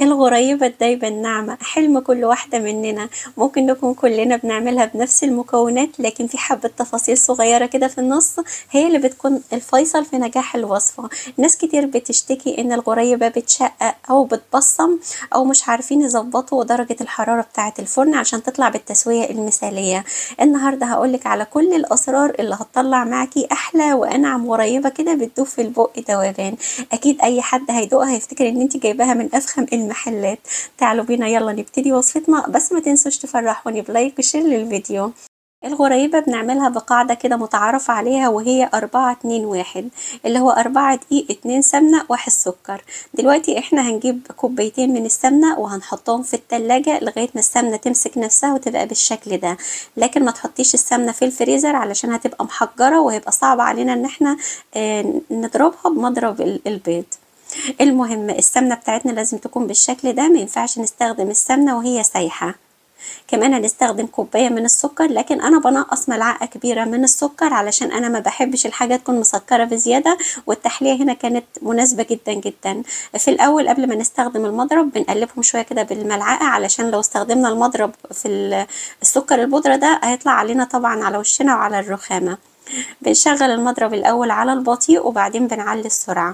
الغريبة الدايبة الناعمة حلم كل واحدة مننا ممكن نكون كلنا بنعملها بنفس المكونات لكن في حبة تفاصيل صغيرة كده في النص هي اللي بتكون الفيصل في نجاح الوصفة ناس كتير بتشتكي ان الغريبة بتشقق او بتبصم او مش عارفين يظبطوا درجة الحرارة بتاعة الفرن عشان تطلع بالتسوية المثالية النهاردة هقولك على كل الاسرار اللي هتطلع معاكي احلى وانعم غريبة كده بتدوب في البق دوبان اكيد اي حد هيدوقها هيفتكر ان انت جايباها من افخم المحلات تعالوا بينا يلا نبتدي وصفتنا بس ما تنسوش تفرحوني بلايك وشير للفيديو الغريبة بنعملها بقاعدة كده متعارف عليها وهي أربعة اتنين واحد اللي هو أربعة دقيق اتنين سمنة واحد سكر دلوقتي احنا هنجيب كوبايتين من السمنة وهنحطهم في التلاجة لغاية ما السمنة تمسك نفسها وتبقى بالشكل ده لكن ما تحطيش السمنة في الفريزر علشان هتبقى محجرة وهيبقى صعب علينا ان احنا اه نضربها بمضرب البيض المهم السمنة بتاعتنا لازم تكون بالشكل ده ما ينفعش نستخدم السمنة وهي سايحة كمان هنستخدم كوباية من السكر لكن أنا بنقص ملعقة كبيرة من السكر علشان أنا ما بحبش الحاجة تكون مسكرة بزيادة والتحلية هنا كانت مناسبة جدا جدا في الأول قبل ما نستخدم المضرب بنقلبهم شوية كده بالملعقة علشان لو استخدمنا المضرب في السكر البودرة ده هيطلع علينا طبعا على وشنا وعلى الرخامة بنشغل المضرب الأول على البطيء وبعدين بنعلي السرعة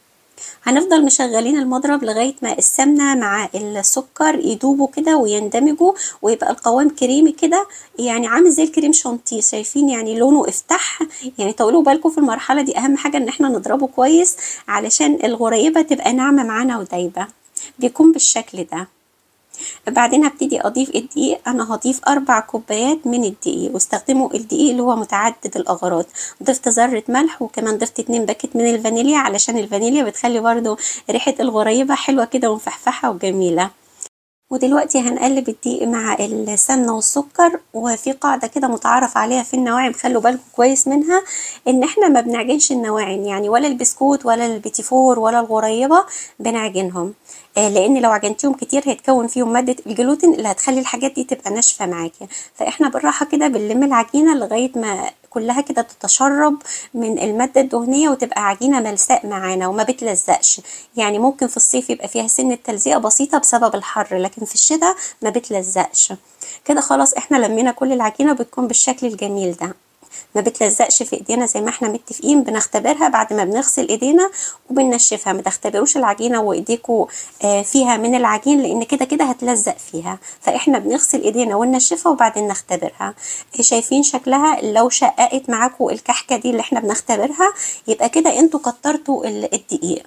هنفضل مشغلين المضرب لغاية ما السمنة مع السكر يدوبوا كده ويندمجوا ويبقى القوام كريمي كده يعني عامل زي الكريم شانتيه شايفين يعني لونه افتح يعني طولوا بالكم في المرحلة دي أهم حاجة إن احنا نضربه كويس علشان الغريبة تبقى ناعمة معانا ودايبة بيكون بالشكل ده بعدين هبتدي اضيف الدقيق انا هضيف اربع كوبايات من الدقيق واستخدموا الدقيق اللي هو متعدد الاغراض ضفت ذره ملح وكمان ضفت اتنين باكت من الفانيليا علشان الفانيليا بتخلي برضو ريحه الغريبه حلوه كده ومفحفحه وجميله ودلوقتي هنقلب الدقيق مع السمنه والسكر وفي قاعده كده متعارف عليها في النواعم خلوا بالكم كويس منها ان احنا ما بنعجنش النواعم يعني ولا البسكوت ولا البيتيفور ولا الغريبه بنعجنهم لان لو عجنتيهم كتير هيتكون فيهم ماده الجلوتين اللي هتخلي الحاجات دي تبقى ناشفه معاكي فاحنا بالراحه كده بنلم العجينه لغايه ما كلها كده تتشرب من الماده الدهنيه وتبقى عجينه ملساء معانا وما بتلزقش يعني ممكن في الصيف يبقى فيها سنه تلزيقه بسيطه بسبب الحر لكن في الشتاء ما بتلزقش كده خلاص احنا لمينا كل العجينه بتكون بالشكل الجميل ده ما بتلزقش في ايدينا زي ما احنا متفقين بنختبرها بعد ما بنغسل ايدينا وبننشفها ما تختبروش العجينه وايديكوا فيها من العجين لان كده كده هتلزق فيها فاحنا بنغسل ايدينا وننشفها وبعدين نختبرها شايفين شكلها لو شققت معاكوا الكحكه دي اللي احنا بنختبرها يبقى كده انتوا كترتوا الدقيق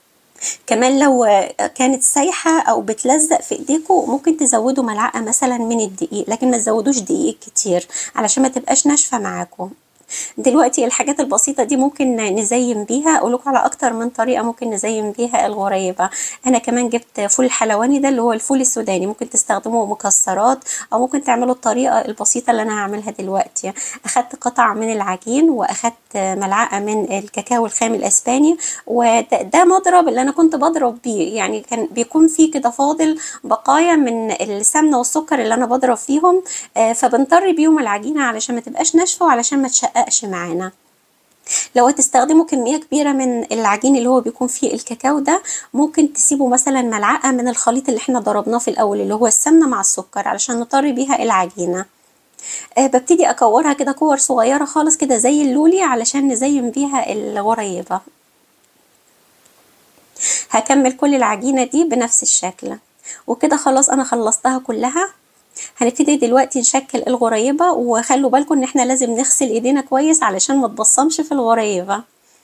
كمان لو كانت سايحة أو بتلزق في إيديكوا ممكن تزودوا ملعقة مثلا من الدقيق لكن ما تزودوش دقيق كتير علشان ما تبقاش ناشفة معاكم دلوقتي الحاجات البسيطة دي ممكن نزين بيها أقولكم على أكتر من طريقة ممكن نزين بيها الغريبة أنا كمان جبت فول الحلواني ده اللي هو الفول السوداني ممكن تستخدموا مكسرات أو ممكن تعملوا الطريقة البسيطة اللي أنا هعملها دلوقتي أخدت قطع من العجين وأخدت ملعقة من الكاكاو الخام الأسباني وده مضرب اللي أنا كنت بضرب بيه يعني كان بيكون فيه كده فاضل بقايا من السمنة والسكر اللي أنا بضرب فيهم فبنطري بيهم العجينة علشان ما تبقاش ناشفة وعلشان ما تشقق تحققش معانا لو هتستخدموا كمية كبيرة من العجين اللي هو بيكون فيه الكاكاو ده ممكن تسيبوا مثلا ملعقة من الخليط اللي احنا ضربناه في الأول اللي هو السمنة مع السكر علشان نطري بيها العجينة أه ببتدي أكورها كده كور صغيرة خالص كده زي اللولي علشان نزين بيها الغريبة هكمل كل العجينة دي بنفس الشكل وكده خلاص أنا خلصتها كلها هنبتدي دلوقتي نشكل الغريبة وخلوا بالكم ان احنا لازم نغسل ايدينا كويس علشان ما تبصمش في الغريبة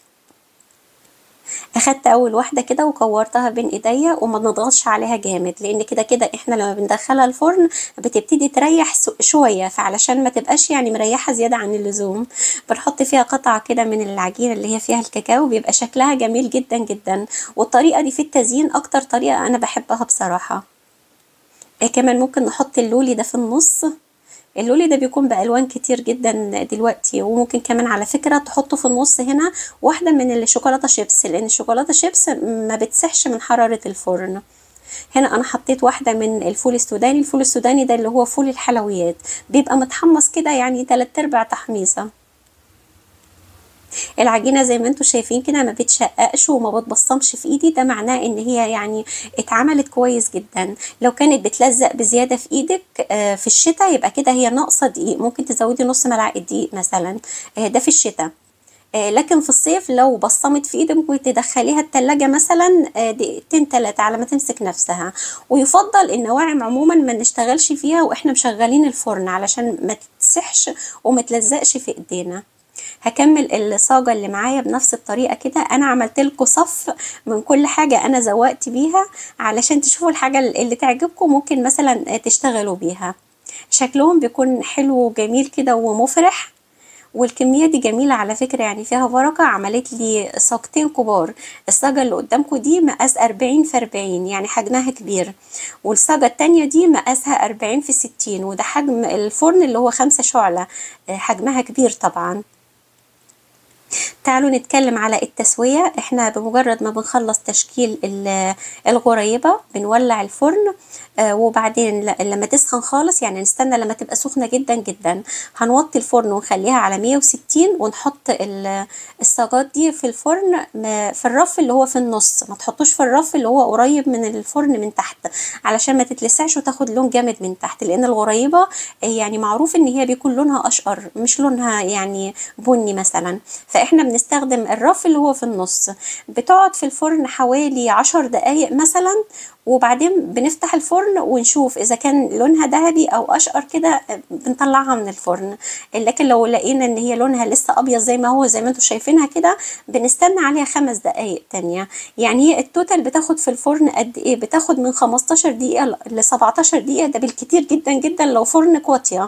اخدت اول واحده كده وكورتها بين ايديا وما نضغطش عليها جامد لان كده كده احنا لما بندخلها الفرن بتبتدي تريح شويه فعلشان ما تبقاش يعني مريحه زياده عن اللزوم بنحط فيها قطعه كده من العجينه اللي هي فيها الكاكاو بيبقى شكلها جميل جدا جدا والطريقه دي في التزيين اكتر طريقه انا بحبها بصراحه كمان ممكن نحط اللولي ده في النص اللولي ده بيكون بألوان كتير جدا دلوقتي وممكن كمان على فكرة تحطوا في النص هنا واحدة من الشوكولاتة شيبس لأن الشوكولاتة شيبس ما بتسحش من حرارة الفرن هنا انا حطيت واحده من الفول السوداني الفول السوداني ده اللي هو فول الحلويات بيبقى متحمص كده يعني تلات ارباع تحميصه العجينه زي ما انتم شايفين كده ما بتشققش وما بتبصمش في ايدي ده معناه ان هي يعني اتعملت كويس جدا لو كانت بتلزق بزياده في ايدك آه، في الشتاء يبقى كده هي ناقصه دقيق ممكن تزودي نص ملعقه دقيق مثلا آه، ده في الشتاء آه، لكن في الصيف لو بصمت في ايدك ممكن تدخليها التلاجة مثلا آه، دقيقتين تلاتة على ما تمسك نفسها ويفضل النواعم عموما ما نشتغلش فيها واحنا مشغلين الفرن علشان ما تتسحش وما تلزقش في ايدينا هكمل الصاجة اللي معايا بنفس الطريقة كده انا عملت لكم صف من كل حاجة انا زوقت بيها علشان تشوفوا الحاجة اللي تعجبكم ممكن مثلا تشتغلوا بيها شكلهم بيكون حلو وجميل كده ومفرح والكمية دي جميلة على فكرة يعني فيها بركة عملت لي صاجتين كبار الصاجة اللي قدامكم دي مقاس أربعين في أربعين يعني حجمها كبير والصاجة التانية دي مقاسها أربعين في ستين وده حجم الفرن اللي هو خمسة شعلة آه، حجمها كبير طبعا تعالوا نتكلم على التسوية احنا بمجرد ما بنخلص تشكيل ال- الغريبة بنولع الفرن آه، وبعدين ل- لما تسخن خالص يعني نستنى لما تبقى سخنة جدا جدا هنوطي الفرن ونخليها على 160 ونحط ال- الصاجات دي في الفرن م- في الرف اللي هو في النص ما تحطوش في الرف اللي هو قريب من الفرن من تحت علشان ما تتلسعش وتاخد لون جامد من تحت لان الغريبة آه، يعني معروف ان هي بيكون لونها اشقر مش لونها يعني بني مثلا فاحنا بنستخدم الرف اللي هو في النص بتقعد في الفرن حوالي عشر دقايق مثلا وبعدين بنفتح الفرن ونشوف اذا كان لونها ذهبي او اشقر كده بنطلعها من الفرن لكن لو لقينا ان هي لونها لسه ابيض زي ما هو زي ما انتم شايفينها كده بنستنى عليها خمس دقايق تانية يعني هي التوتال بتاخد في الفرن قد ايه بتاخد من 15 دقيقة ل 17 دقيقة ده بالكتير جدا جدا لو فرن قاطية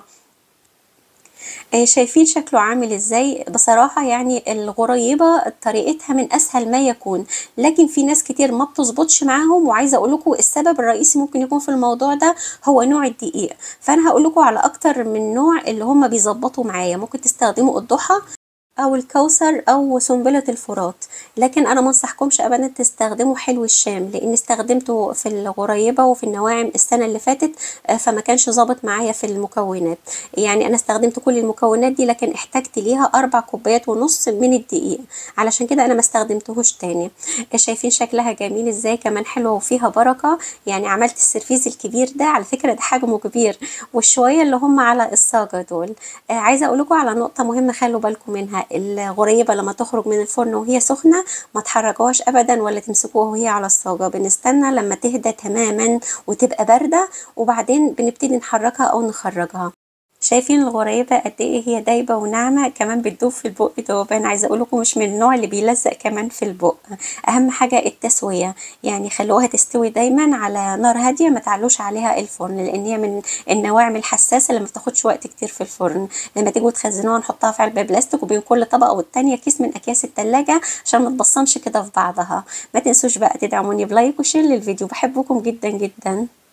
آه، شايفين شكله عامل ازاي بصراحة يعني الغريبة طريقتها من اسهل ما يكون لكن في ناس كتير ما بتظبطش معاهم وعايزة اقول لكم السبب الرئيسي ممكن يكون في الموضوع ده هو نوع الدقيق فانا هقول لكم على اكتر من نوع اللي هم بيظبطوا معايا ممكن تستخدموا الضحى او الكوثر او سنبلة الفرات لكن انا ما انصحكمش ابدا تستخدموا حلو الشام لان استخدمته في الغريبة وفي النواعم السنة اللي فاتت آه، فما كانش ظابط معايا في المكونات يعني انا استخدمت كل المكونات دي لكن احتجت ليها اربع كوبايات ونص من الدقيق علشان كده انا ما استخدمتهوش تاني آه، شايفين شكلها جميل ازاي كمان حلوة وفيها بركة يعني عملت السرفيز الكبير ده على فكرة ده حجمه كبير والشوية اللي هم على الصاجة دول آه، عايزة اقول لكم على نقطة مهمة خلوا بالكم منها الغريبة لما تخرج من الفرن وهي سخنة ما تحركوهاش ابدا ولا تمسكوها وهي على الصاجة بنستنى لما تهدى تماما وتبقى باردة وبعدين بنبتدي نحركها او نخرجها شايفين الغريبة قد ايه هي دايبة وناعمة كمان بتدوب في البق ذوبان عايزة اقول لكم مش من النوع اللي بيلزق كمان في البق اهم حاجة التسوية يعني خلوها تستوي دايما على نار هادية ما تعلوش عليها الفرن لان هي من النواعم الحساسة اللي ما بتاخدش وقت كتير في الفرن لما تيجوا تخزنوها نحطها في علبة بلاستيك وبين كل طبقة والتانية كيس من اكياس التلاجة عشان ما تبصمش كده في بعضها ما تنسوش بقى تدعموني بلايك وشير للفيديو بحبكم جدا جدا